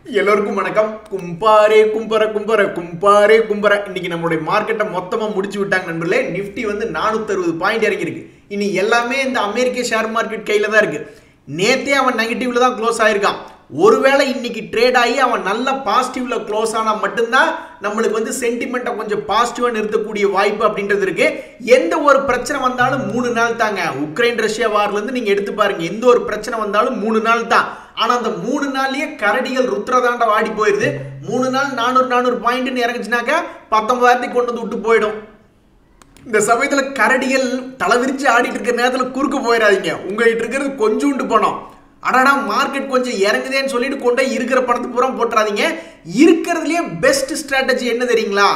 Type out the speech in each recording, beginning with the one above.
எல்லோருக்கும் வணக்கம் கும்பாரே கும்பர கும்பர கும்பாரே கும்பர இன்னைக்கு நம்மளுடைய மார்க்கெட்டை மொத்தமா முடிச்சு விட்டாங்க நண்பர்களே நிஃப்டி வந்து நானூத்தி அறுபது பாயிண்ட் இறங்கி இருக்கு இனி எல்லாமே இந்த அமெரிக்க ஷேர் மார்க்கெட் கையில தான் இருக்கு நேத்தே அவன் நெகட்டிவ்ல தான் க்ளோஸ் ஆயிருக்கான் ஒருவேளை இன்னைக்கு ட்ரேட் ஆகி அவன் நல்ல பாசிட்டிவ்ல க்ளோஸ் ஆனா மட்டும்தான் நம்மளுக்கு வந்து சென்டிமெண்ட்டை கொஞ்சம் பாசிட்டிவா நிறுத்தக்கூடிய வாய்ப்பு அப்படின்றது இருக்கு எந்த ஒரு பிரச்சனை வந்தாலும் மூணு நாள் தாங்க உக்ரைன் ரஷ்யா வார்ல இருந்து நீங்க எடுத்து பாருங்க எந்த ஒரு பிரச்சனை வந்தாலும் மூணு நாள் தான் ஆனா அந்த மூணு நாள்லயே கரடிகள் ருத்ரதாண்ட வாடி போயிருது மூணு நாள் நானூறு நானூறு பாயிண்ட்னு இறங்குச்சுனாக்கா பத்தொன்பதாயிரத்துக்கு கொண்டு வந்து விட்டு போயிடும் இந்த சமயத்துல கரடிகள் தலை விரிச்சு ஆடிட்டு இருக்கிற நேரத்துல குறுக்கு போயிடாதீங்க உங்ககிட்ட இருக்கிறது கொஞ்சோண்டு பணம் அடாடா மார்க்கெட் கொஞ்சம் இறங்குதேன்னு சொல்லிட்டு கொண்டு போய் இருக்கிற பணத்தை பூரா போட்டுறாதீங்க இருக்கிறதுலயே பெஸ்ட் ஸ்ட்ராட்டஜி என்ன தெரியுங்களா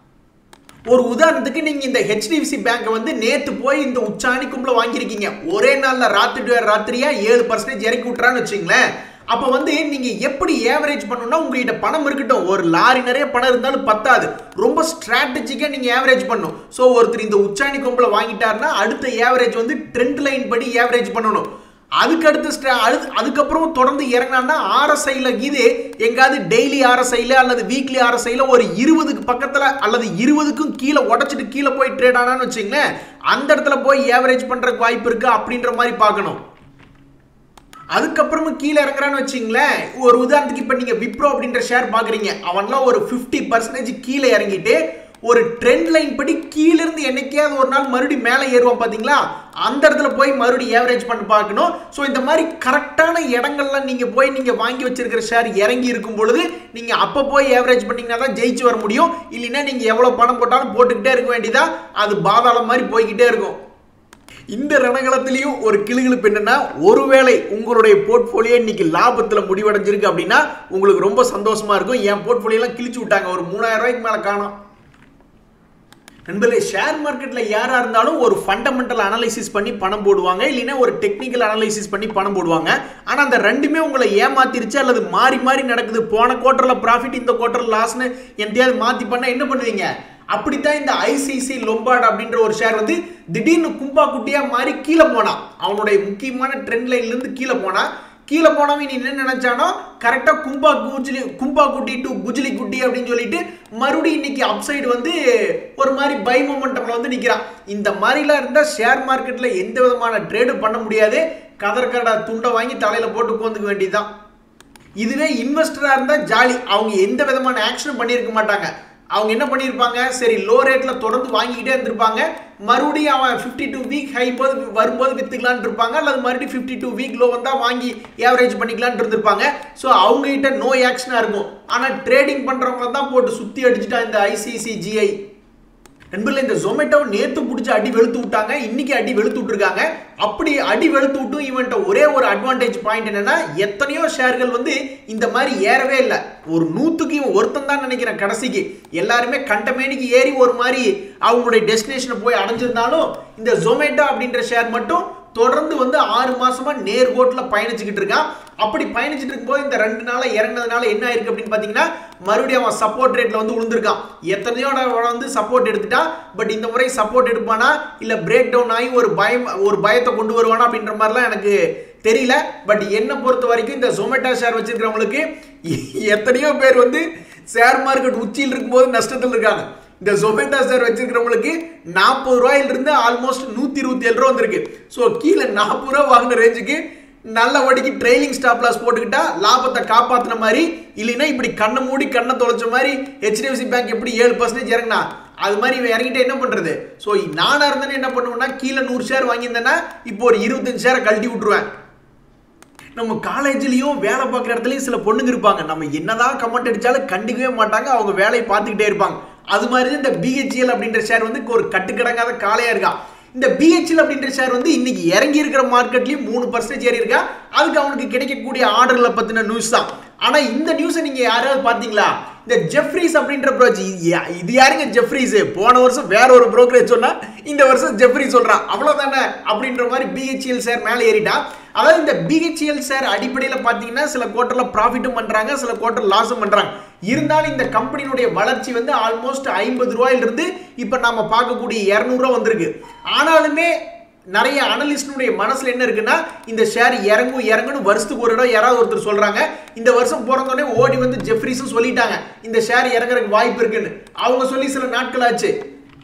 ஒரு உதாரணத்துக்கு நீங்க இந்த ஹெச்டிஎஃப்சி பேங்கை வந்து நேத்து போய் இந்த உச்சாணி கும்பல வாங்கியிருக்கீங்க ஒரே நாள்ல ராத்திரி ராத்திரியா ஏழு பர்சன்டேஜ் இறக்கி விட்டுறான்னு வச்சுங்களேன் அப்போ வந்து நீங்க எப்படி ஏவரேஜ் பண்ணணும்னா உங்ககிட்ட பணம் இருக்கட்டும் ஒரு லாரி நிறைய பணம் இருந்தாலும் பத்தாது ரொம்ப ஸ்ட்ராட்டஜிக்கா நீங்க ஏவரேஜ் பண்ணும் ஸோ ஒருத்தர் இந்த உச்சாணி கும்பல வாங்கிட்டாருன்னா அடுத்த ஏவரேஜ் வந்து ட்ரெண்ட் லைன் படி ஏவரேஜ் பண்ணணும் அதுக்கு அடுத்து ஸ்ட்ரா அது அதுக்கப்புறம் தொடர்ந்து இறங்கினான்னா ஆர்எஸ்ஐயில் இது எங்காவது டெய்லி ஆர்எஸ்ஐயில் அல்லது வீக்லி ஆர்எஸ்ஐயில் ஒரு இருபதுக்கு பக்கத்தில் அல்லது இருபதுக்கும் கீழே உடச்சிட்டு கீழே போய் ட்ரேட் ஆனான்னு வச்சுங்களேன் அந்த இடத்துல போய் ஏவரேஜ் பண்ணுறதுக்கு வாய்ப்பு இருக்கு அப்படின்ற மாதிரி பார்க்கணும் அதுக்கப்புறமும் கீழே இறங்குறான்னு வச்சிங்களேன் ஒரு உதாரணத்துக்கு இப்போ நீங்கள் விப்ரோ அப்படின்ற ஷேர் பார்க்குறீங்க அவன்லாம் ஒரு ஃபிஃப்டி பர்சன்டேஜ் கீழே இறங்கிட்டு ஒரு ட்ரெண்ட் லைன் படி கீழிருந்து என்னைக்காவது ஒரு நாள் மறுபடியும் மேலே ஏறுவான் பார்த்தீங்களா அந்த இடத்துல போய் மறுபடியும் ஏவரேஜ் பண்ணி பார்க்கணும் ஸோ இந்த மாதிரி கரெக்டான இடங்கள்லாம் நீங்கள் போய் நீங்கள் வாங்கி வச்சிருக்கிற ஷேர் இறங்கி இருக்கும் பொழுது நீங்கள் அப்போ போய் ஏவரேஜ் பண்ணிங்கன்னா தான் ஜெயிச்சு வர முடியும் இல்லைன்னா நீங்கள் எவ்வளோ பணம் போட்டாலும் போட்டுக்கிட்டே இருக்க வேண்டியதா அது பாதாளம் மாதிரி போய்கிட்டே இருக்கும் இந்த ரணகலத்திலையும் ஒரு கிளுகிழுப்பு என்னன்னா ஒருவேளை உங்களுடைய போர்ட்ஃபோலியோ இன்னைக்கு லாபத்தில் முடிவடைஞ்சிருக்கு அப்படின்னா உங்களுக்கு ரொம்ப சந்தோஷமா இருக்கும் என் போர்ட்ஃபோலியோலாம் கிழிச்சு விட்டாங்க ஒரு மூணாயிரம் ரூபாய்க்கு மேலே காணும் நண்பர்களே ஷேர் மார்க்கெட்டில் யாராக இருந்தாலும் ஒரு ஃபண்டமெண்டல் அனலைசிஸ் பண்ணி பணம் போடுவாங்க இல்லைன்னா ஒரு டெக்னிக்கல் அனலைசிஸ் பண்ணி பணம் போடுவாங்க ஆனால் அந்த ரெண்டுமே உங்களை ஏமாத்திருச்சு அல்லது மாறி மாறி நடக்குது போன குவார்ட்டரில் ப்ராஃபிட் இந்த குவார்ட்டர் லாஸ்னு எந்தையாவது மாற்றி பண்ணால் என்ன பண்ணுவீங்க அப்படித்தான் இந்த ஐசிசி லொம்பார்ட் அப்படின்ற ஒரு ஷேர் வந்து திடீர்னு கும்பா குட்டியா மாறி கீழே போனான் அவனுடைய முக்கியமான ட்ரெண்ட் லைன்ல இருந்து கீழே போனா கீழே போனவன் நீ என்ன நினைச்சானோ கரெக்டா கும்பா குஜிலி கும்பா குட்டி டு குஜிலி குட்டி அப்படின்னு சொல்லிட்டு மறுபடியும் இன்னைக்கு அப்சைடு வந்து ஒரு மாதிரி பை மொமெண்டம்ல வந்து நிக்கிறான் இந்த மாதிரிலாம் இருந்தா ஷேர் மார்க்கெட்ல எந்த விதமான ட்ரேடு பண்ண முடியாது கதற்கடா துண்டை வாங்கி தலையில போட்டு உட்காந்துக்க வேண்டியதுதான் இதுவே இன்வெஸ்டரா இருந்தா ஜாலி அவங்க எந்த விதமான ஆக்ஷனும் பண்ணியிருக்க மாட்டாங்க அவங்க என்ன பண்ணியிருப்பாங்க சரி லோ ரேட்ல தொடர்ந்து வாங்கிக்கிட்டே இருந்திருப்பாங்க மறுபடியும் அவன் ஃபிஃப்டி டூ வீக் ஹை போது வரும்போது வித்துக்கலான் இருப்பாங்க அல்லது மறுபடியும் ஃபிஃப்டி டூ வீக் லோ வந்தால் வாங்கி ஏவரேஜ் பண்ணிக்கலான் இருந்திருப்பாங்க ஸோ அவங்க கிட்ட நோ ஆக்ஷனாக இருக்கும் ஆனால் ட்ரேடிங் பண்ணுறவங்கள தான் போட்டு சுற்றி அடிச்சுட்டா இந்த ஐசிசி ஜிஐ நண்பர்களே இந்த ஜொமேட்டோ நேத்து பிடிச்ச அடி வெளுத்து விட்டாங்க இன்னைக்கு அடி வெளுத்து விட்டுருக்காங்க அப்படி அடி வெளுத்து விட்டும் இவன்ட்ட ஒரே ஒரு அட்வான்டேஜ் பாயிண்ட் என்னன்னா எத்தனையோ ஷேர்கள் வந்து இந்த மாதிரி ஏறவே இல்லை ஒரு நூத்துக்கு இவன் ஒருத்தன் தான் நினைக்கிறேன் கடைசிக்கு எல்லாருமே கண்டமேனிக்கு ஏறி ஒரு மாதிரி அவங்களுடைய டெஸ்டினேஷனை போய் அடைஞ்சிருந்தாலும் இந்த ஜொமேட்டோ அப்படின்ற ஷேர் மட்டும் தொடர்ந்து வந்து ஆறு மாசமா நேர்கோட்டில் பயணிச்சுக்கிட்டு இருக்கான் அப்படி பயணிச்சுட்டு இருக்கும்போது இந்த ரெண்டு நாள இறங்கினதுனால என்ன ஆயிருக்கு அப்படின்னு பார்த்தீங்கன்னா மறுபடியும் அவன் சப்போர்ட் ரேட்ல வந்து விழுந்திருக்கான் எத்தனையோ வந்து சப்போர்ட் எடுத்துட்டான் பட் இந்த முறை சப்போர்ட் எடுப்பானா இல்ல பிரேக் டவுன் ஆகி ஒரு பயம் ஒரு பயத்தை கொண்டு வருவானா அப்படின்ற மாதிரிலாம் எனக்கு தெரியல பட் என்னை பொறுத்த வரைக்கும் இந்த ஜொமேட்டோ ஷேர் வச்சிருக்கிறவங்களுக்கு எத்தனையோ பேர் வந்து ஷேர் மார்க்கெட் உச்சியில் இருக்கும்போது நஷ்டத்தில் இருக்காங்க இந்த ஜொமேட்டோ ஷேர் வச்சிருக்கிறவங்களுக்கு நாற்பது ரூபாயிலிருந்து ஆல்மோஸ்ட் நூற்றி இருபத்தி ஏழு ரூபா வந்திருக்கு ஸோ கீழே நாற்பது ரூபா வாங்கின ரேஞ்சுக்கு நல்ல வடிக்கு ட்ரெயிலிங் ஸ்டாப் லாஸ் போட்டுக்கிட்டா லாபத்தை காப்பாற்றின மாதிரி இல்லைன்னா இப்படி கண்ணை மூடி கண்ணை தொலைச்ச மாதிரி ஹெச்டிஎஃப்சி பேங்க் எப்படி ஏழு பர்சன்டேஜ் இறங்கினா அது மாதிரி இவன் இறங்கிட்டு என்ன பண்ணுறது ஸோ நானாக இருந்தேன்னு என்ன பண்ணுவேன்னா கீழே நூறு ஷேர் வாங்கியிருந்தேன்னா இப்போ ஒரு இருபத்தஞ்சு ஷேரை கழட்டி விட்டுருவேன் நம்ம காலேஜ்லயும் வேலை பார்க்குற இடத்துலயும் சில பொண்ணுங்க இருப்பாங்க நம்ம என்னதான் கமெண்ட் அடிச்சாலும் கண்டுக்கவே மாட்டாங்க அவங்க வேலையை பார்த்துக்கிட்டே இருப்பாங்க அது மாதிரி இந்த பிஹெச்எல் அப்படின்ற ஷேர் வந்து ஒரு கட்டுக்கடங்காத காலையா இருக்கா இந்த பிஹெச்எல் அப்படின்ற ஷேர் வந்து இன்னைக்கு இறங்கி இருக்கிற மார்க்கெட்லயும் மூணு பர்சன்டேஜ் ஏறி இருக்கா அதுக்கு அவனுக்கு கிடைக்கக்கூடிய ஆர்டர்களை பத்தின நியூஸ் தான் ஆனா இந்த நியூஸை நீங்க யாராவது பாத்தீங்களா இந்த ஜெஃப்ரிஸ் அப்படின்ற ப்ரோச் இது யாருங்க ஜெஃப்ரிஸ் போன வருஷம் வேற ஒரு புரோக்கரேஜ் சொன்னா இந்த வருஷம் ஜெஃப்ரி சொல்றான் அவ்வளவுதானே அப்படின்ற மாதிரி பிஹெச்எல் ஷேர் மேலே ஏறிட்டான் அதாவது இந்த பிஹெச்எல் ஷேர் அடிப்படையில் பார்த்தீங்கன்னா சில குவார்ட்டரில் ப்ராஃபிட்டும் பண்ணுறாங்க சில குவார்ட்டர் லாஸும் பண்ணுறாங்க இருந்தாலும் இந்த கம்பெனியினுடைய வளர்ச்சி வந்து ஆல்மோஸ்ட் ஐம்பது ரூபாயிலிருந்து இப்போ நாம பார்க்கக்கூடிய இரநூறுவா வந்திருக்கு ஆனாலுமே நிறைய அனலிஸ்டுடைய மனசுல என்ன இருக்குன்னா இந்த ஷேர் இறங்கும் இறங்குன்னு வருஷத்துக்கு ஒரு இடம் யாராவது ஒருத்தர் சொல்றாங்க இந்த வருஷம் பிறந்தோடனே ஓடி வந்து ஜெஃப்ரிஸும் சொல்லிட்டாங்க இந்த ஷேர் இறங்குறதுக்கு வாய்ப்பு இருக்குன்னு அவங்க சொல்லி சில நாட்கள் ஆச்சு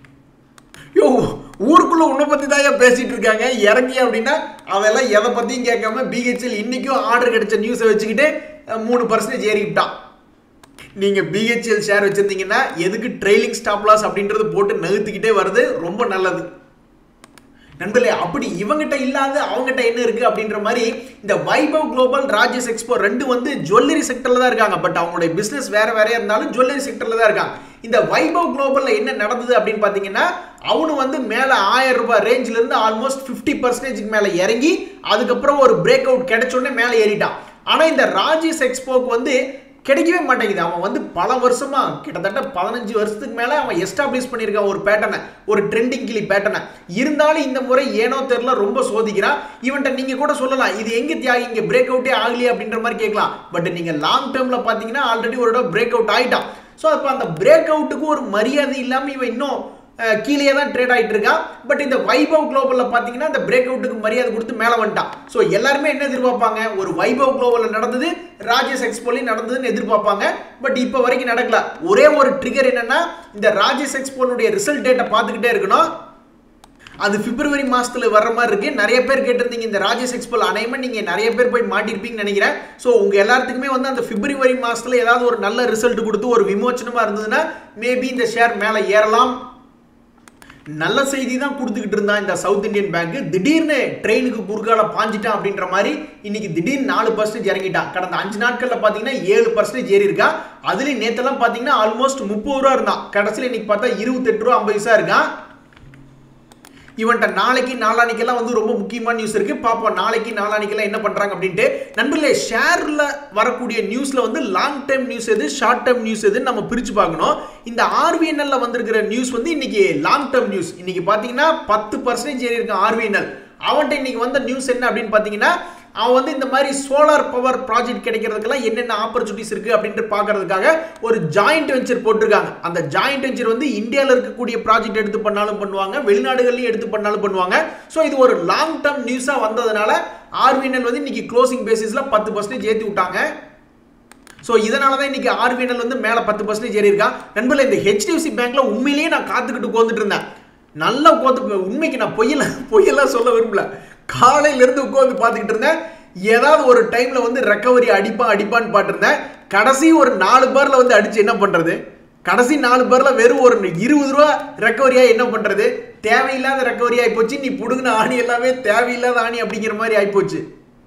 யோ ஊருக்குள்ள உன்னை பத்தி தான் பேசிட்டு இருக்காங்க இறங்கி அப்படின்னா அதெல்லாம் எதை பத்தியும் கேட்காம பிஹெச்எல் இன்னைக்கும் ஆர்டர் கிடைச்ச நியூஸை வச்சுக்கிட்டு அஹ், மூணு பர்சன்டேஜ் ஏறிவிட்டான் நீங்க பிஹெச்எல் ஷேர் வச்சிருந்தீங்கன்னா எதுக்கு ட்ரெயிலிங் ஸ்டாப் லாஸ் அப்படின்றது போட்டு நகர்த்திக்கிட்டே வருது ரொம்ப நல்லது நண்பர்களே அப்படி இவங்கிட்ட இல்லாத அவங்ககிட்ட என்ன இருக்கு அப்படின்ற மாதிரி இந்த வைபவ் குளோபல் ராஜேஷ் எக்ஸ்போ ரெண்டு வந்து ஜுவல்லரி செக்டர்ல தான் இருக்காங்க பட் அவங்களுடைய பிசினஸ் வேற வேறையா இருந்தாலும் ஜுவல்லரி செக்டர்ல தான் இருக்காங்க இந்த வைபவ் குளோபல்ல என்ன நடந்தது அப்படின்னு பாத்தீங்கன்னா அவனு வந்து மேல ஆயிரம் ரூபாய் ரேஞ்சில இருந்து ஆல்மோஸ்ட் பிப்டி பர்சன்டேஜ்க்கு மேல இறங்கி அதுக்கப்புறம் ஒரு பிரேக் அவுட் கிடைச்ச உடனே மேல ஏறிட்டான் ஆனா இந்த ராஜேஷ் எக்ஸ்போக்கு வந்து கிடைக்கவே மாட்டேங்குது அவன் வந்து பல வருஷமா கிட்டத்தட்ட பதினஞ்சு வருஷத்துக்கு மேல அவன் எஸ்டாப்ளிஷ் பண்ணியிருக்கான் ஒரு பேட்டர்னை ஒரு ட்ரெண்டிங் கிளி பேட்டர்னை இருந்தாலும் இந்த முறை ஏனோ தெரியல ரொம்ப சோதிக்கிறான் இவன்ட்ட நீங்க கூட சொல்லலாம் இது எங்க தியாகி இங்க பிரேக் அவுட்டே ஆகலையே அப்படின்ற மாதிரி கேட்கலாம் பட் நீங்க லாங் டேர்ம்ல பாத்தீங்கன்னா ஆல்ரெடி ஒரு இடம் பிரேக் அவுட் ஆயிட்டான் ஸோ அப்போ அந்த பிரேக் அவுட்டுக்கு ஒரு மரியாதை இல்லாம இவன் இன்னும் அஹ், கீழே தான் ட்ரேட் ஆயிட்டு இருக்கான் பட் இந்த வைபவ் குளோபல்ல பாத்தீங்கன்னா இந்த பிரேக் அவுட்டுக்கு மரியாதை கொடுத்து மேல வந்துட்டான் ஸோ எல்லாருமே என்ன எதிர்பார்ப்பாங்க ஒரு வைபவ் குளோபல்ல நடந்தது ராஜேஷ் எக்ஸ்போலையும் நடந்ததுன்னு எதிர்பார்ப்பாங்க பட் இப்போ வரைக்கும் நடக்கல ஒரே ஒரு ட்ரிகர் என்னன்னா இந்த ராஜேஷ் எக்ஸ்போனுடைய ரிசல்ட் டேட்டை பார்த்துக்கிட்டே இருக்கணும் அது பிப்ரவரி மாசத்துல வர்ற மாதிரி இருக்கு நிறைய பேர் கேட்டிருந்தீங்க இந்த ராஜேஷ் எக்ஸ்போல் அனைமே நீங்க நிறைய பேர் போய் மாட்டிருப்பீங்கன்னு நினைக்கிறேன் ஸோ உங்க எல்லாத்துக்குமே வந்து அந்த பிப்ரவரி மாசத்துல ஏதாவது ஒரு நல்ல ரிசல்ட் கொடுத்து ஒரு விமோச்சனமா இருந்ததுன்னா மேபி இந்த ஷேர் மேல ஏறலாம் நல்ல செய்தி தான் கொடுத்துக்கிட்டு இருந்தான் இந்த சவுத் இந்தியன் பேங்க் திடீர்னு ட்ரெயினுக்கு குறுக்கால பாஞ்சிட்டான் அப்படின்ற மாதிரி இன்னைக்கு திடீர்னு நாலு பர்சன்டேஜ் இறங்கிட்டான் கடந்த அஞ்சு நாட்கள்ல பாத்தீங்கன்னா ஏழு பர்சன்டேஜ் ஏறி இருக்கா அதுலயும் நேத்தெல்லாம் பாத்தீங்கன்னா ஆல்மோஸ்ட் முப்பது ரூபா இருந்தான் கடைசியில் இன்னைக்கு பார்த்தா இருபத்தெட்டு ரூபா ஐம்பது பைசா இருக்கான் இவன்ட்ட நாளைக்கு நாளானிக்கெல்லாம் வந்து ரொம்ப முக்கியமான நியூஸ் இருக்கு பாப்போம் நாளைக்கு நாளானிக்கெல்லாம் என்ன பண்றாங்க அப்படின்ட்டு நண்பர்களே ஷேர்ல வரக்கூடிய நியூஸ்ல வந்து லாங் டைம் நியூஸ் எது ஷார்ட் டைம் நியூஸ் எதுன்னு நம்ம பிரிச்சு பார்க்கணும் இந்த ஆர்விஎன்எல்ல வந்திருக்கிற நியூஸ் வந்து இன்னைக்கு லாங் டைம் நியூஸ் இன்னைக்கு பாத்தீங்கன்னா பத்து பர்சன்டேஜ் ஏறி இருக்கு ஆர்விஎன்எல் அவன்கிட்ட இன்னைக்கு வந்த நியூஸ் என்ன அப்படின்னு பாத்தீங்கன்னா அவன் வந்து இந்த மாதிரி சோலார் பவர் ப்ராஜெக்ட் கிடைக்கிறதுக்கெல்லாம் என்னென்ன ஆப்பர்ச்சுனிட்டிஸ் இருக்கு அப்படின்ட்டு பார்க்கறதுக்காக ஒரு ஜாயிண்ட் வெஞ்சர் போட்டிருக்காங்க அந்த ஜாயிண்ட் வெஞ்சர் வந்து இந்தியாவில் இருக்கக்கூடிய ப்ராஜெக்ட் எடுத்து பண்ணாலும் பண்ணுவாங்க வெளிநாடுகள்லையும் எடுத்து பண்ணாலும் பண்ணுவாங்க ஸோ இது ஒரு லாங் டேர்ம் நியூஸாக வந்ததுனால ஆர்விஎன்எல் வந்து இன்னைக்கு க்ளோசிங் பேசிஸில் பத்து பர்சன்டேஜ் ஏற்றி விட்டாங்க ஸோ இதனால தான் இன்னைக்கு ஆர்பிஎன்எல் வந்து மேலே பத்து பர்சன்டேஜ் ஏறி இருக்கான் நண்பர்களே இந்த ஹெச்டிஎஃப்சி பேங்க்ல உண்மையிலேயே நான் காத்துக்கிட்டு உட்காந்துட்டு இருந்தேன் நல்லா உட்காந்து உண்மைக்கு நான் பொய்யல பொய்யெல்லாம் சொல்ல விரும்பல காலையில இருந்து உட்காந்து பார்த்துக்கிட்டு இருந்தேன் ஏதாவது ஒரு டைம்ல வந்து ரெக்கவரி அடிப்பா அடிப்பான்னு பாட்டிருந்தேன் கடைசி ஒரு நாலு பார்ல வந்து அடிச்சு என்ன பண்றது கடைசி நாலு பேர்ல வெறும் ஒரு இருபது ரூபா ரெக்கவரியா என்ன பண்றது தேவையில்லாத ரெக்கவரி ஆயிப்போச்சு நீ புடுங்கின ஆணி எல்லாமே தேவையில்லாத ஆணி அப்படிங்கிற மாதிரி ஆயிப்போச்சு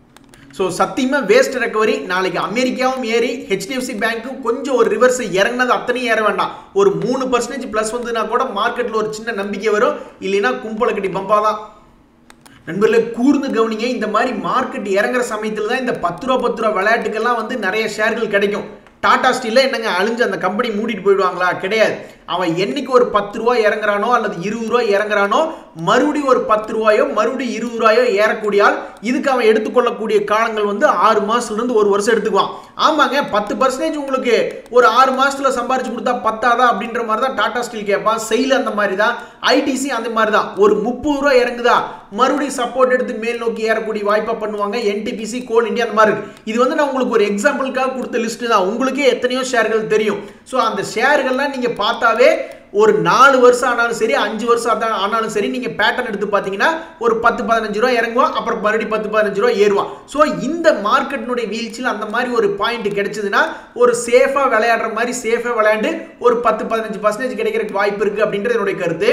ஸோ சத்தியமாக வேஸ்ட் ரெக்கவரி நாளைக்கு அமெரிக்காவும் ஏறி ஹெச்டிஎஃப்சி பேங்க்கும் கொஞ்சம் ஒரு ரிவர்ஸ் இறங்கினது அத்தனையும் ஏற வேண்டாம் ஒரு மூணு பர்சன்டேஜ் ப்ளஸ் வந்துன்னா கூட மார்க்கெட்டில் ஒரு சின்ன நம்பிக்கை வரும் இல்லைன்னா கும்பலை கட்டி பம்பாக தான் நண்பர்களே கூர்ந்து கவனிங்க இந்த மாதிரி மார்க்கெட் இறங்குற சமயத்தில் தான் இந்த பத்து ரூபா பத்து ரூபா விளையாட்டுக்கெல்லாம் வந்து நிறைய ஷேர்கள் கிடைக்கும் டாடா ஸ்டீல்ல என்னங்க அழிஞ்சு அந்த கம்பெனி மூடிட்டு போயிடுவாங்களா கிடையாது அவன் என்னைக்கு ஒரு பத்து ரூபா இறங்குறானோ அல்லது இருபது ரூபா இறங்குறானோ மறுபடியும் ஒரு பத்து ரூபாயோ மறுபடியும் இருபது ரூபாயோ ஏறக்கூடியால் இதுக்கு அவன் எடுத்துக்கொள்ளக்கூடிய காலங்கள் வந்து ஆறு மாசத்துல இருந்து ஒரு வருஷம் எடுத்துக்குவான் ஆமாங்க பத்து பர்சன்டேஜ் உங்களுக்கு ஒரு ஆறு மாசத்துல சம்பாரிச்சு கொடுத்தா பத்தாதா அப்படின்ற மாதிரி தான் டாடா ஸ்டீல் கேட்பான் செயில் அந்த மாதிரி தான் ஐடிசி அந்த மாதிரி தான் ஒரு முப்பது ரூபா இறங்குதா மறுபடியும் சப்போர்ட் எடுத்து மேல் நோக்கி ஏறக்கூடிய வாய்ப்பா பண்ணுவாங்க என்டிபிசி கோல் இந்தியா அந்த மாதிரி இருக்கு இது வந்து நான் உங்களுக்கு ஒரு எக்ஸாம்பிளுக்காக கொடுத்த லிஸ்ட் தான் உங்களுக்கே எத்தனையோ ஷேர்கள் தெரியும் ஸோ அந்த ஷேர்கள்லாம் நீங்க பார்த்தாவே ஒரு நாலு வருஷம் ஆனாலும் சரி அஞ்சு வருஷம் ஆனா- ஆனாலும் சரி நீங்க பேட்டர்ன் எடுத்து பார்த்தீங்கன்னா ஒரு பத்து பதினஞ்சு ரூபா இறங்குவான் அப்புறம் மறுபடியும் பத்து பதினஞ்சு ரூபா ஏறுவான் ஸோ இந்த மார்க்கெட்டினுடைய வீழ்ச்சியில் அந்த மாதிரி ஒரு பாயிண்ட் கிடைச்சதுன்னா ஒரு சேஃபா விளையாடுற மாதிரி சேஃபா விளையாண்டு ஒரு பத்து பதினஞ்சு பர்சன்டேஜ் கிடைக்கிறதுக்கு வாய்ப்பு இருக்கு அப்படின்றது என்னுடைய கருத்து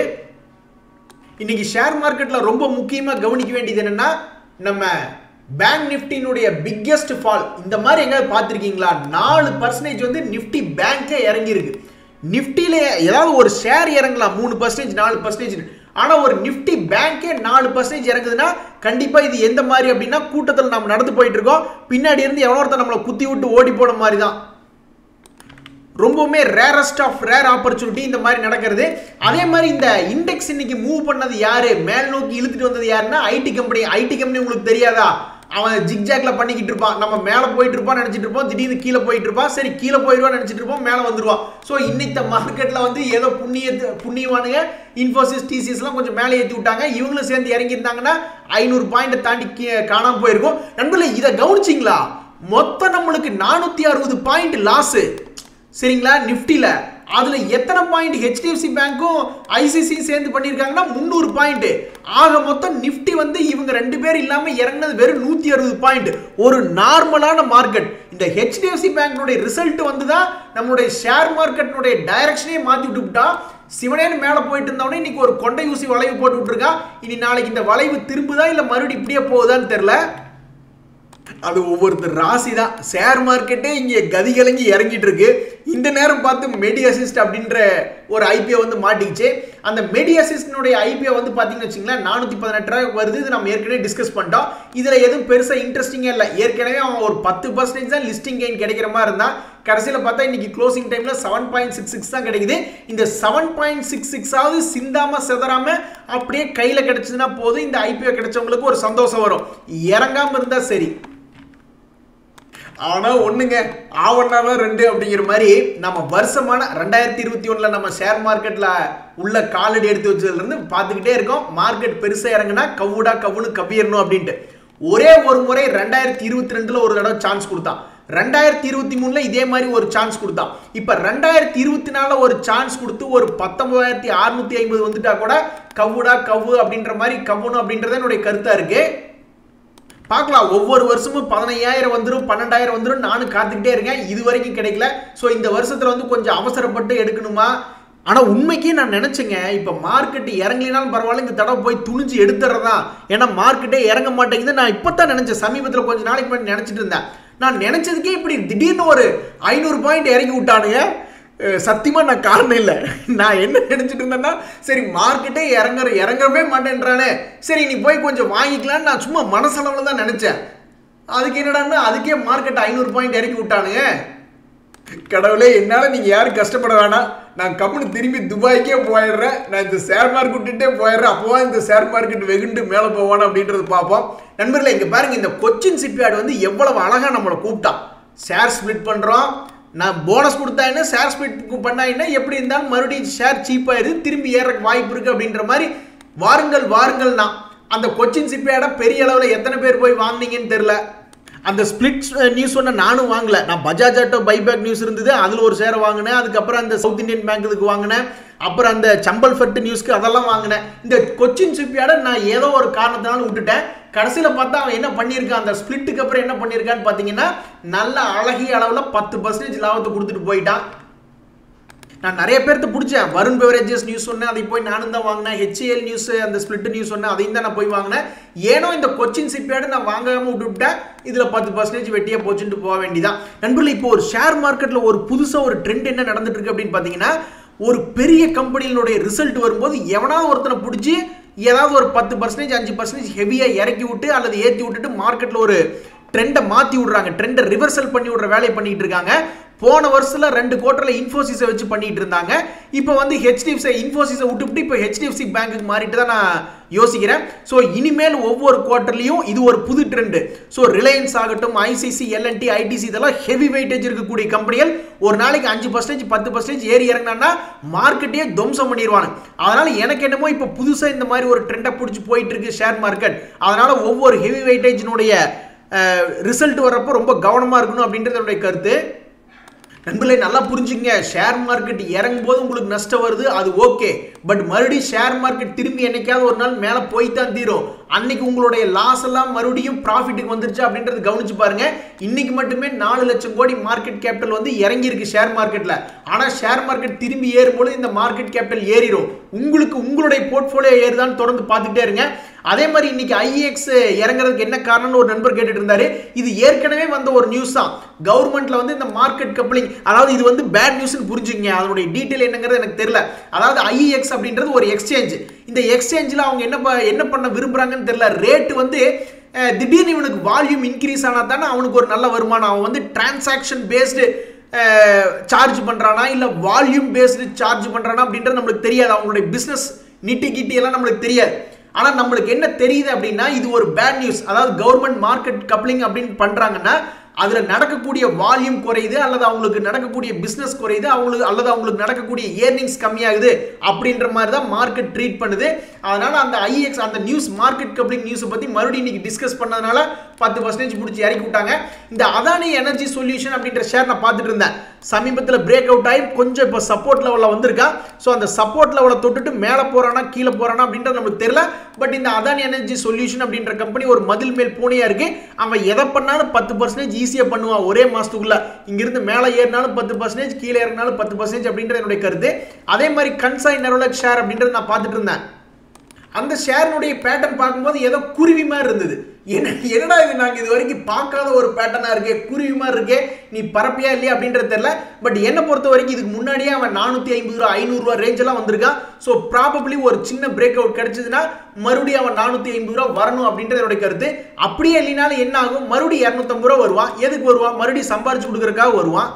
இன்னைக்கு ஷேர் மார்க்கெட்ல ரொம்ப முக்கியமா கவனிக்க வேண்டியது என்னன்னா நம்ம பேங்க் நிஃப்டினுடைய பிக்கெஸ்ட் ஃபால் இந்த மாதிரி எங்கேயாவது பார்த்துருக்கீங்களா நாலு பர்சன்டேஜ் வந்து நிஃப்டி பேங்கே இறங்கி இருக்கு நிஃப்டியில ஏதாவது ஒரு ஷேர் இறங்கலாம் மூணு பர்சன்டேஜ் நாலு பர்சன்டேஜ் ஆனா ஒரு நிஃப்டி பேங்கே நாலு பர்சன்டேஜ் இறங்குதுன்னா கண்டிப்பா இது எந்த மாதிரி அப்படின்னா கூட்டத்தில் நம்ம நடந்து போயிட்டு இருக்கோம் பின்னாடி இருந்து எவனோ ஒருத்தன் நம்மளை குத்தி விட்டு ஓடி போன மாதிரி தான் ரொம்பவுமே ரேரஸ்ட் ஆஃப் ரேர் ஆப்பர்ச்சுனிட்டி இந்த மாதிரி நடக்கிறது அதே மாதிரி இந்த இண்டெக்ஸ் இன்னைக்கு மூவ் பண்ணது யாரு மேல் நோக்கி இழுத்துட்டு வந்தது யாருன்னா ஐடி கம்பெனி ஐடி கம்பெனி உங்களுக்கு தெரியாதா அவன் ஜிக்ஜாக்ல பண்ணிக்கிட்டு இருப்பான் நம்ம மேல போயிட்டு இருப்பான் நினைச்சிட்டு இருப்போம் திடீர்னு கீழே போயிட்டு இருப்பான் சரி கீழே போயிடுவான் நினைச்சிட்டு இருப்போம் மேல வந்துருவான் ஸோ இன்னைக்கு மார்க்கெட்ல வந்து ஏதோ புண்ணிய புண்ணியவானுங்க இன்ஃபோசிஸ் டிசிஎஸ்லாம் கொஞ்சம் மேலே ஏற்றி விட்டாங்க இவங்களும் சேர்ந்து இறங்கியிருந்தாங்கன்னா ஐநூறு பாயிண்ட் தாண்டி கீ- காணாம போயிருக்கும் நண்பர்களே இதை கவனிச்சிங்களா மொத்தம் நம்மளுக்கு நானூத்தி அறுபது பாயிண்ட் லாஸ் சரிங்களா நிஃப்டில அதுல எத்தனை பாயிண்ட் ஹெச்டிஎஃப்சி பேங்க்கும் ஐசிசியும் சேர்ந்து பண்ணியிருக்காங்கன்னா முந்நூறு பாயிண்ட் ஆக மொத்தம் நிஃப்டி வந்து இவங்க ரெண்டு பேர் இல்லாம இறங்கினது வெறும் நூத்தி அறுபது பாயிண்ட் ஒரு நார்மலான மார்க்கெட் இந்த ஹெச்டிஎஃப்சி பேங்க்னுடைய ரிசல்ட் வந்து தான் நம்மளுடைய ஷேர் மார்க்கெட்னுடைய டைரக்ஷனே மாத்தி விட்டுவிட்டா சிவனேன்னு மேலே போயிட்டு இருந்தவனே இன்னைக்கு ஒரு கொண்டை ஊசி வளைவு போட்டு விட்டுருக்கான் இனி நாளைக்கு இந்த வளைவு திரும்புதா இல்ல மறுபடியும் இப்படியே போகுதான்னு தெரியல அது ஒவ்வொருத்தர் ராசி தான் ஷேர் மார்க்கெட்டே இங்கே கதி கலங்கி இறங்கிட்டு இருக்கு இந்த நேரம் பார்த்து மெடி அசிஸ்ட் அப்படின்ற ஒரு ஐபிஓ வந்து மாட்டிக்கிச்சு அந்த மெடி அசிஸ்டினுடைய ஐபிஓ வந்து பார்த்தீங்கன்னு வச்சுங்களேன் நானூற்றி பதினெட்டு ரூபாய் வருது இது நம்ம ஏற்கனவே டிஸ்கஸ் பண்ணிட்டோம் இதில் எதுவும் பெருசாக இன்ட்ரெஸ்டிங்காக இல்லை ஏற்கனவே அவன் ஒரு பத்து பர்சன்டேஜ் தான் லிஸ்டிங் கெயின் கிடைக்கிற மாதிரி இருந்தான் கடைசியில் பார்த்தா இன்னைக்கு க்ளோசிங் டைம்ல செவன் பாயிண்ட் சிக்ஸ் சிக்ஸ் தான் கிடைக்குது இந்த செவன் பாயிண்ட் சிக்ஸ் சிக்ஸாவது சிந்தாம செதறாம அப்படியே கையில் கிடைச்சதுன்னா போதும் இந்த ஐபிஓ கிடைச்சவங்களுக்கு ஒரு சந்தோஷம் வரும் இறங்காம இருந்தா சரி ஆனா ஒண்ணுங்க ஆவண்ணாதான் ரெண்டு அப்படிங்கிற மாதிரி நம்ம வருஷமான ரெண்டாயிரத்தி இருபத்தி ஒண்ணுல நம்ம ஷேர் மார்க்கெட்ல உள்ள காலடி எடுத்து வச்சதுல இருந்து பார்த்துக்கிட்டே இருக்கோம் மார்க்கெட் பெருசா இறங்குனா கவுடா கவுனு கவ்விடணும் அப்படின்ட்டு ஒரே ஒரு முறை ரெண்டாயிரத்தி இருபத்தி ரெண்டுல ஒரு தடவை சான்ஸ் கொடுத்தான் ரெண்டாயிரத்தி இருபத்தி மூணுல இதே மாதிரி ஒரு சான்ஸ் கொடுத்தான் இப்ப ரெண்டாயிரத்தி இருபத்தி நாலுல ஒரு சான்ஸ் கொடுத்து ஒரு பத்தொன்பதாயிரத்தி அறுநூத்தி ஐம்பது வந்துட்டா கூட கவுடா கவ்வு அப்படின்ற மாதிரி கவ்வுணும் அப்படின்றது என்னுடைய கருத்தா இருக்கு பார்க்கலாம் ஒவ்வொரு வருஷமும் பதினையாயிரம் வந்துடும் பன்னெண்டாயிரம் வந்துடும் நானும் காத்துக்கிட்டே இருக்கேன் இது வரைக்கும் கிடைக்கல ஸோ இந்த வருஷத்துல வந்து கொஞ்சம் அவசரப்பட்டு எடுக்கணுமா ஆனால் உண்மைக்கே நான் நினச்சேங்க இப்போ மார்க்கெட் இறங்கலினாலும் பரவாயில்ல இந்த தடவை போய் துணிஞ்சு எடுத்துறதான் ஏன்னா மார்க்கெட்டே இறங்க மாட்டேங்குது நான் இப்போ தான் நினச்சேன் சமீபத்தில் கொஞ்சம் நாளைக்கு முன்னாடி நினச்சிட்டு இருந்தேன் நான் நினச்சதுக்கே இப்படி திடீர்னு ஒரு ஐநூறு பாயிண்ட் இறங்கி விட்டானுங்க அஹ் சத்தியமா நான் காரணம் இல்லை நான் என்ன நினைச்சிட்டு இருந்தேன்னா சரி மார்க்கெட்டே இறங்குற இறங்கவே மாட்டேன்றானே சரி நீ போய் கொஞ்சம் வாங்கிக்கலாம்னு நான் சும்மா மனசளவில் தான் நினைச்சேன் அதுக்கு என்னடான்னா அதுக்கே மார்க்கெட் ஐநூறு பாயிண்ட் இறக்கி விட்டானுங்க கடவுளே என்னால் நீங்கள் யாரும் கஷ்டப்பட வேணாம் நான் கம்முன்னு திரும்பி துபாய்க்கே போயிடுறேன் நான் இந்த ஷேர் மார்க்கெட்டுட்டே போயிடுறேன் அப்போ இந்த ஷேர் மார்க்கெட் வெகுண்டு மேலே போவானு அப்படின்றது பார்ப்போம் நண்பர்களே இங்கே பாருங்க இந்த கொச்சின் சிப்பியார்டு வந்து எவ்வளவு அழகாக நம்மளை கூப்பிட்டான் ஷேர் ஸ்ப்ளிட் பண்ணுறோம் நான் போனஸ் கொடுத்தா என்ன ஷேர் ஸ்ப்ளிட் பண்ணா என்ன எப்படி இருந்தாலும் மறுபடியும் ஷேர் சீப்பாயிருது திரும்பி ஏறக்கு வாய்ப்பு இருக்குது அப்படின்ற மாதிரி வாருங்கள் வாருங்கள் நான் அந்த கொச்சின் சிப்பியார்டை பெரிய அளவில் எத்தனை பேர் போய் வாங்குனீங்கன்னு தெரில அந்த ஸ்பிளிட் நியூஸ் ஒன்று நானும் வாங்கல நான் பஜாஜ் ஆட்டோ பைபேக் நியூஸ் இருந்தது அதில் ஒரு ஷேர் வாங்கினேன் அதுக்கப்புறம் அந்த சவுத் இந்தியன் பேங்க் இதுக்கு வாங்கினேன் அப்புறம் அந்த சம்பல் ஃபெட் நியூஸ்க்கு அதெல்லாம் வாங்கினேன் இந்த கொச்சின் ஷிப்யார்டை நான் ஏதோ ஒரு காரணத்தினால விட்டுட்டேன் கடைசியில் பார்த்தா அவன் என்ன பண்ணியிருக்கான் அந்த ஸ்பிளிட்டுக்கு அப்புறம் என்ன பண்ணியிருக்கான்னு பார்த்தீங்கன்னா நல்ல அழகிய அளவில் பத்து பர்சன்டேஜ் லாபத்தை கொடுத்துட்டு போயிட்டான் நான் நிறைய பேர்த்த பிடிச்சேன் வருண் பெவரேஜஸ் நியூஸ் சொன்னேன் அதை போய் நானும் தான் வாங்கினேன் ஹெச்ஏஎல் நியூஸ் அந்த ஸ்பிளிட் நியூஸ் சொன்னேன் அதையும் தான் நான் போய் வாங்கினேன் ஏனோ இந்த கொச்சின் சிப்பியாடு நான் வாங்காம விட்டுவிட்டேன் இதில் பத்து பர்சன்டேஜ் வெட்டியாக போச்சுட்டு போக வேண்டியதான் நண்பர்களே இப்போ ஒரு ஷேர் மார்க்கெட்டில் ஒரு புதுசாக ஒரு ட்ரெண்ட் என்ன நடந்துட்டு இருக்கு அப்படின்னு பார்த்தீங்கன்னா ஒரு பெரிய கம்பெனிகளுடைய ரிசல்ட் வரும்போது எவனாவது ஒருத்தனை பிடிச்சி ஏதாவது ஒரு பத்து பர்சன்டேஜ் அஞ்சு பர்சன்டேஜ் ஹெவியாக இறக்கி விட்டு அல்லது ஏற்றி விட்டுட்டு மார்க்கெட்டில் ஒரு ட்ரெண்டை மாற்றி விடுறாங்க ட்ரெண்டை ரிவர்சல் பண்ணி விடுற வேலையை பண்ணிட்டு இருக்காங்க போன வருஷத்தில் ரெண்டு குவார்ட்டரில் இன்ஃபோசிஸை வச்சு பண்ணிட்டு இருந்தாங்க இப்போ வந்து ஹெச்டிஎஃப்சி இன்ஃபோசிஸை விட்டுவிட்டு இப்போ ஹெச்டிஎஃப்சி பேங்க்குக்கு மாறிட்டு தான் நான் யோசிக்கிறேன் ஸோ இனிமேல் ஒவ்வொரு குவார்ட்டர்லையும் இது ஒரு புது ட்ரெண்டு ஸோ ரிலையன்ஸ் ஆகட்டும் ஐசிசி எல்என்டி ஐடிசி இதெல்லாம் ஹெவி வெயிட்டேஜ் இருக்கக்கூடிய கம்பெனிகள் ஒரு நாளைக்கு அஞ்சு பர்சன்டேஜ் பத்து பர்சன்டேஜ் ஏறி இறங்கினா மார்க்கெட்டையே துவம்சம் பண்ணிடுவாங்க அதனால எனக்கு என்னமோ இப்போ புதுசாக இந்த மாதிரி ஒரு ட்ரெண்டை பிடிச்சி போயிட்டு இருக்கு ஷேர் மார்க்கெட் அதனால ஒவ்வொரு ஹெவி வெயிட்டேஜினுடைய ரிசல்ட் வர்றப்போ ரொம்ப கவனமாக இருக்கணும் அப்படின்றது என்னுடைய கருத்து நண்பர்களே நல்லா புரிஞ்சுங்க ஷேர் மார்க்கெட் இறங்கும் போது உங்களுக்கு நஷ்டம் வருது அது ஓகே பட் மறுபடியும் ஷேர் மார்க்கெட் திரும்பி என்னைக்காவது ஒரு நாள் மேலே போய் தான் தீரும் அன்னைக்கு உங்களுடைய லாஸ் எல்லாம் மறுபடியும் ப்ராஃபிட்டுக்கு வந்துருச்சு அப்படின்றது கவனிச்சு பாருங்க இன்னைக்கு மட்டுமே நாலு லட்சம் கோடி மார்க்கெட் கேபிட்டல் வந்து இறங்கி இருக்கு ஷேர் மார்க்கெட்ல ஆனால் ஷேர் மார்க்கெட் திரும்பி ஏறும்போது இந்த மார்க்கெட் கேபிட்டல் ஏறிடும் உங்களுக்கு உங்களுடைய போர்ட்ஃபோலியோ ஏறுதான்னு தொடர்ந்து பார்த்துக்கிட்டே இருங்க அதே மாதிரி இன்னைக்கு ஐஎக்ஸ் இறங்குறதுக்கு என்ன காரணம்னு ஒரு நண்பர் கேட்டுட்டு இருந்தாரு இது ஏற்கனவே வந்த ஒரு நியூஸ் தான் கவர்மெண்ட்ல வந்து இந்த மார்க்கெட் கப்ளிங் அதாவது இது வந்து பேட் நியூஸ்னு புரிஞ்சுங்க அதனுடைய டீட்டெயில் என்னங்கிறது எனக்கு தெரியல அதாவது ஐஎக்ஸ் அப்படின்றது ஒரு எக்ஸ்சேஞ்ச் இந்த எக்ஸ்சேஞ்சில் அவங்க என்ன ப- என்ன பண்ண விரும்புறாங்கன்னு தெரியல ரேட் வந்து அஹ், திடீர்னு இவனுக்கு வால்யூம் இன்க்ரீஸ் ஆனால் தானே அவனுக்கு ஒரு நல்ல வருமானம் அவன் வந்து டிரான்சாக்ஷன் பேஸ்டு சார்ஜ் பண்ணுறானா இல்லை வால்யூம் பேஸ்டு சார்ஜ் பண்ணுறானா அப்படின்றது நம்மளுக்கு தெரியாது அவங்களுடைய பிஸ்னஸ் நிட்டி கிட்டி எல்லாம் நம்மளுக்கு தெரியாது ஆனா நம்மளுக்கு என்ன தெரியுது அப்படின்னா இது ஒரு பேட் நியூஸ் அதாவது கவர்மெண்ட் மார்க்கெட் கப்ளிங் அப்படின்னு பண்றாங்கன்னா அதுல நடக்கக்கூடிய வால்யூம் குறையுது அல்லது அவங்களுக்கு நடக்கக்கூடிய பிசினஸ் குறையுது அவங்களுக்கு அல்லது அவங்களுக்கு நடக்கக்கூடிய ஏர்னிங்ஸ் கம்மியாகுது அப்படின்ற மாதிரி தான் மார்க்கெட் ட்ரீட் பண்ணுது அதனால அந்த ஐஎக்ஸ் அந்த நியூஸ் மார்க்கெட் கப்ளிங் நியூஸை பத்தி மறுபடியும் இன்னைக்கு டிஸ்கஸ் பண்ணதுனால பத்து பர்சன்டேஜ் பிடிச்சி இறக்கி விட்டாங்க இந்த அதானி எனர்ஜி சொல்யூஷன் அப்படின்ற ஷேர் நான் பார்த்துட்டு இருந்தேன் சமீபத்தில் பிரேக் அவுட் ஆகி கொஞ்சம் இப்போ சப்போர்ட் லெவலில் வந்திருக்கா ஸோ அந்த சப்போர்ட் லெவலை தொட்டுட்டு மேலே போறானா கீழே போறானா அப்படின்றது நமக்கு தெரியல பட் இந்த அதானி எனர்ஜி சொல்யூஷன் அப்படின்ற கம்பெனி ஒரு மதில் மேல் பூனையா இருக்கு அவன் எதை பண்ணாலும் பத்து பர்சன்டேஜ் ஈஸியாக பண்ணுவான் ஒரே மாசத்துக்குள்ள இங்கிருந்து மேலே ஏறினாலும் பத்து பர்சன்டேஜ் கீழே இறங்கினாலும் பத்து பர்சன்டேஜ் அப்படின்றது என்னுடைய கருத்து அதே மாதிரி கன்சாய் நெரோலக் ஷேர் அப்படின்றது நான் பார்த்துட்டு இருந்தேன் அந்த ஷேரினுடைய பேட்டர்ன் பார்க்கும்போது ஏதோ குருவி மாதிரி இருந்தது என்ன என்னடா இது நாங்கள் இது வரைக்கும் பார்க்காத ஒரு பேட்டர்னாக இருக்கே குருவி மாதிரி இருக்கே நீ பரப்பியா இல்லையா அப்படின்றது தெரியல பட் என்னை பொறுத்த வரைக்கும் இதுக்கு முன்னாடியே அவன் நானூற்றி ஐம்பது ரூபா ஐநூறுரூவா ரேஞ்செல்லாம் வந்திருக்கான் ஸோ ப்ராபப்ளி ஒரு சின்ன பிரேக் அவுட் கிடைச்சதுன்னா மறுபடியும் அவன் நானூற்றி ஐம்பது ரூபா வரணும் அப்படின்றது என்னுடைய கருத்து அப்படியே இல்லைனாலும் என்ன ஆகும் மறுபடியும் இரநூத்தம்பது ரூபா வருவான் எதுக்கு வருவான் மறுபடியும் சம்பாரிச்சு கொடுக்குறக்காக வருவான்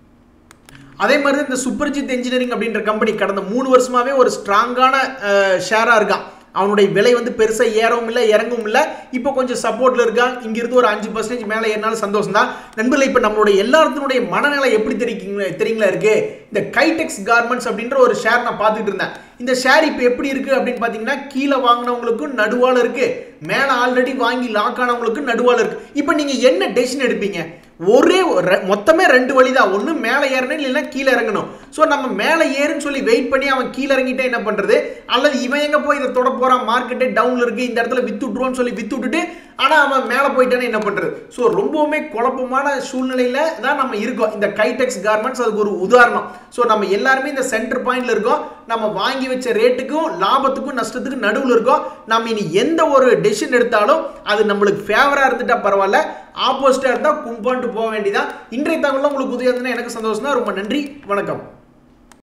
அதே மாதிரி தான் இந்த சூப்பர்ஜித் இன்ஜினியரிங் அப்படின்ற கம்பெனி கடந்த மூணு வருஷமாவே ஒரு ஸ்ட்ராங்கான ஷேராக இருக்கான் அவனுடைய விலை வந்து பெருசாக ஏறவும் இல்லை இறங்கவும் இல்லை இப்போ கொஞ்சம் சப்போர்ட்டில் இருக்கான் இங்கிருந்து ஒரு அஞ்சு பர்சன்டேஜ் மேலே ஏறினாலும் சந்தோஷம் தான் நண்பர்களே இப்போ நம்மளுடைய எல்லாத்தினுடைய மனநிலை எப்படி தெரிவிக்கீங்களா தெரியுங்களா இருக்கு இந்த கைடெக்ஸ் கார்மெண்ட்ஸ் அப்படின்ற ஒரு ஷேர் நான் பார்த்துட்டு இருந்தேன் இந்த ஷேர் இப்போ எப்படி இருக்கு அப்படின்னு பார்த்தீங்கன்னா கீழே வாங்கினவங்களுக்கும் நடுவால் இருக்கு மேலே ஆல்ரெடி வாங்கி லாக் ஆனவங்களுக்கு நடுவால் இருக்கு இப்போ நீங்கள் என்ன டெசிஷன் எடுப்பீங்க ஒரே ஒரு- மொத்தமே ரெண்டு வழி தான் ஒன்று மேலே ஏறணும் இல்லைன்னா கீழே இறங்கணும் ஸோ நம்ம மேலே ஏறுன்னு சொல்லி வெயிட் பண்ணி அவன் கீழே இறங்கிட்டா என்ன பண்ணுறது அல்லது இவன் எங்கே போய் இதை தொட போகிறான் மார்க்கெட்டே டவுனில் இருக்கு இந்த இடத்துல வித்து விட்ருவோன்னு சொல்லி வித்து விட்டுட்டு ஆனால் அவன் மேலே போயிட்டானே என்ன பண்ணுறது ஸோ ரொம்பவுமே குழப்பமான சூழ்நிலையில் தான் நம்ம இருக்கோம் இந்த கைடெக்ஸ் கார்மெண்ட்ஸ் அதுக்கு ஒரு உதாரணம் ஸோ நம்ம எல்லாருமே இந்த சென்டர் பாயிண்ட்ல இருக்கோம் நம்ம வாங்கி வச்ச ரேட்டுக்கும் லாபத்துக்கும் நஷ்டத்துக்கும் நடுவில் இருக்கோம் நம்ம இனி எந்த ஒரு டெசிஷன் எடுத்தாலும் அது நம்மளுக்கு ஃபேவராக இருந்துட்டா பரவாயில்ல ஆப்போசிட்டாக இருந்தால் கும்பான்ட்டு போக வேண்டியதான் இன்றைய தகவலில் உங்களுக்கு உதவி இருந்ததுன்னா எனக்கு சந்தோஷம் தான் ரொம்ப நன்றி வணக்கம்